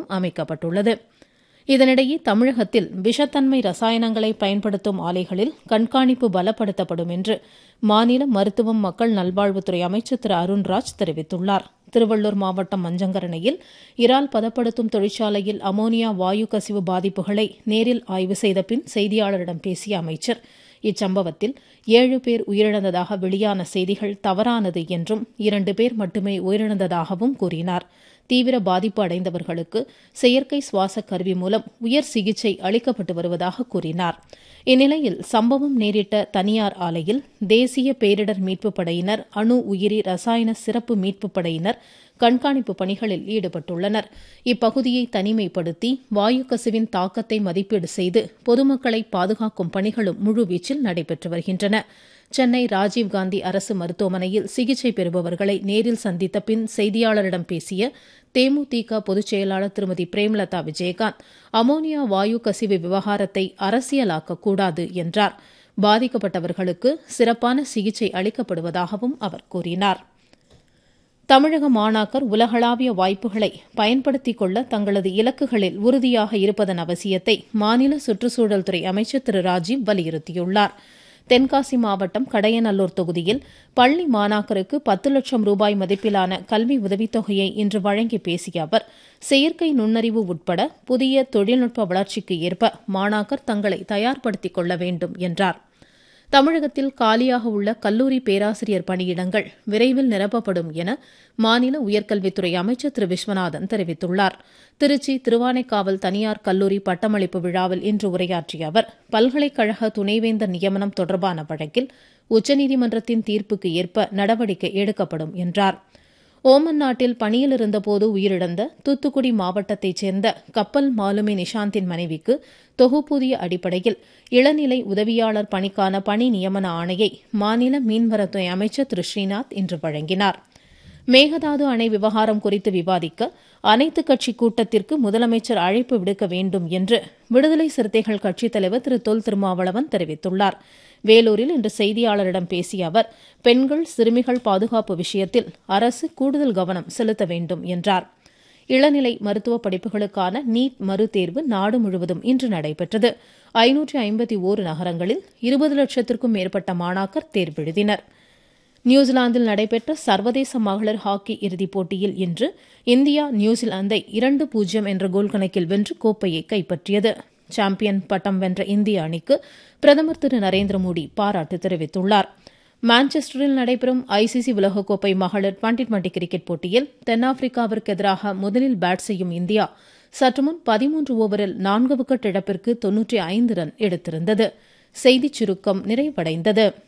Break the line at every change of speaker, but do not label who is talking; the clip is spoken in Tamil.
அமைக்கப்பட்டுள்ளது இதனிடையே தமிழகத்தில் விஷத்தன்மை ரசாயனங்களை பயன்படுத்தும் ஆலைகளில் கண்காணிப்பு பலப்படுத்தப்படும் என்று மாநில மருத்துவம் மக்கள் நல்வாழ்வுத்துறை அமைச்சர் திரு அருண்ராஜ் தெரிவித்துள்ளார் திருவள்ளூர் மாவட்டம் மஞ்சங்கரணையில் இறால் பதப்படுத்தும் தொழிற்சாலையில் அமோனியா வாயு கசிவு பாதிப்புகளை நேரில் ஆய்வு செய்த பின் செய்தியாளரிடம் பேசிய அமைச்சர் இச்சம்பவத்தில் ஏழு பேர் உயிரிழந்ததாக வெளியான செய்திகள் தவறானது என்றும் இரண்டு பேர் மட்டுமே உயிரிழந்ததாகவும் கூறினார் தீவிர பாதிப்பு அடைந்தவர்களுக்கு செயற்கை சுவாச கருவி மூலம் உயர் சிகிச்சை அளிக்கப்பட்டு வருவதாக கூறினார் இந்நிலையில் சம்பவம் நேரிட்ட தனியார் ஆலையில் தேசிய பேரிடர் மீட்புப் படையினர் அணு உயிரி ரசாயன சிறப்பு மீட்புப் படையினர் கண்காணிப்பு பணிகளில் ஈடுபட்டுள்ளனர் இப்பகுதியை தனிமைப்படுத்தி வாயு கசிவின் தாக்கத்தை மதிப்பீடு செய்து பொதுமக்களை பாதுகாக்கும் பணிகளும் முழுவீச்சில் நடைபெற்று வருகின்றன சென்னை ராஜீவ்காந்தி அரசு மருத்துவமனையில் சிகிச்சை பெறுபவர்களை நேரில் சந்தித்த பின் செய்தியாளரிடம் பேசிய தேமுதிக பொதுச் செயலாளர் திருமதி பிரேமலதா விஜயகாந்த் அமோனியா வாயு கசிவு விவகாரத்தை அரசியலாக்கக்கூடாது என்றார் பாதிக்கப்பட்டவர்களுக்கு சிறப்பான சிகிச்சை அளிக்கப்படுவதாகவும் அவர் கூறினார் தமிழக மாணாக்கர் உலகளாவிய வாய்ப்புகளை பயன்படுத்திக் கொள்ள தங்களது இலக்குகளில் உறுதியாக இருப்பதன் அவசியத்தை மாநில சுற்றுச்சூழல் துறை அமைச்சர் திரு ராஜீவ் வலியுறுத்தியுள்ளார் தென்காசி மாவட்டம் கடையநல்லூர் தொகுதியில் பள்ளி மாணாக்கருக்கு பத்து லட்சம் ரூபாய் மதிப்பிலான கல்வி உதவித்தொகையை இன்று வழங்கி பேசிய அவர் செயற்கை நுண்ணறிவு உட்பட புதிய தொழில்நுட்ப வளர்ச்சிக்கு ஏற்ப மாணாக்கர் தங்களை தயார்படுத்திக் கொள்ள வேண்டும் என்றார் தமிழகத்தில் காலியாக உள்ள கல்லூரி பேராசிரியர் பணியிடங்கள் விரைவில் நிரப்பப்படும் என மாநில உயர்கல்வித்துறை அமைச்சர் திரு விஸ்வநாதன் தெரிவித்துள்ளார் திருச்சி திருவானைக்காவல் தனியார் கல்லூரி பட்டமளிப்பு விழாவில் இன்று உரையாற்றிய அவர் பல்கலைக்கழக துணைவேந்தர் நியமனம் தொடர்பான வழக்கில் உச்சநீதிமன்றத்தின் தீர்ப்புக்கு ஏற்ப நடவடிக்கை எடுக்கப்படும் என்றார் ஓமன் நாட்டில் பணியில் இருந்தபோது உயிரிழந்த தூத்துக்குடி மாவட்டத்தைச் சேர்ந்த கப்பல் மாலுமி நிஷாந்தின் மனைவிக்கு தொகுப்பூதிய அடிப்படையில் இளநிலை உதவியாளர் பணிக்கான பணி நியமன ஆணையை மாநில மீன்வளத்துறை அமைச்சர் திரு ஸ்ரீநாத் இன்று வழங்கினார் மேகதாது அணை விவகாரம் குறித்து விவாதிக்க அனைத்துக் கட்சி கூட்டத்திற்கு முதலமைச்சர் அழைப்பு விடுக்க வேண்டும் என்று விடுதலை சிறுத்தைகள் கட்சித் தலைவர் திரு தொல் திருமாவளவன் தெரிவித்துள்ளார் வேலூரில் இன்று செய்தியாளரிடம் பேசிய அவர் பெண்கள் சிறுமிகள் பாதுகாப்பு விஷயத்தில் அரசு கூடுதல் கவனம் செலுத்த வேண்டும் என்றார் இளநிலை மருத்துவ படிப்புகளுக்கான நீட் மறுதேர்வு நாடு முழுவதும் இன்று நடைபெற்றது ஐநூற்றி ஐம்பத்தி ஓரு நகரங்களில் இருபது லட்சத்திற்கும் மேற்பட்ட மாணாக்கர் தேர்வெழுதினர் நியூசிலாந்தில் நடைபெற்ற சர்வதேச மகளிர் ஹாக்கி இறுதிப் போட்டியில் இன்று இந்தியா நியூசிலாந்தை இரண்டு பூஜ்ஜியம் என்ற கோல் கணக்கில் வென்று கோப்பையை கைப்பற்றியது சாம்பியன் பட்டம் வென்ற இந்திய அணிக்கு பிரதமர் திரு நரேந்திர மோடி பாராட்டு தெரிவித்துள்ளார் மான்செஸ்டரில் நடைபெறும் ஐசிசி உலகக்கோப்பை மகளிர் டுவெண்டி டுவெண்டி கிரிக்கெட் போட்டியில் தென்னாப்பிரிக்காவிற்கு எதிராக முதலில் பேட் செய்யும் இந்தியா சற்றுமுன் பதிமூன்று ஓவரில் நான்கு விக்கெட் இழப்பிற்கு தொன்னூற்றி ஐந்து ரன் எடுத்திருந்தது செய்திச் சுருக்கம் நிறைவடைந்தது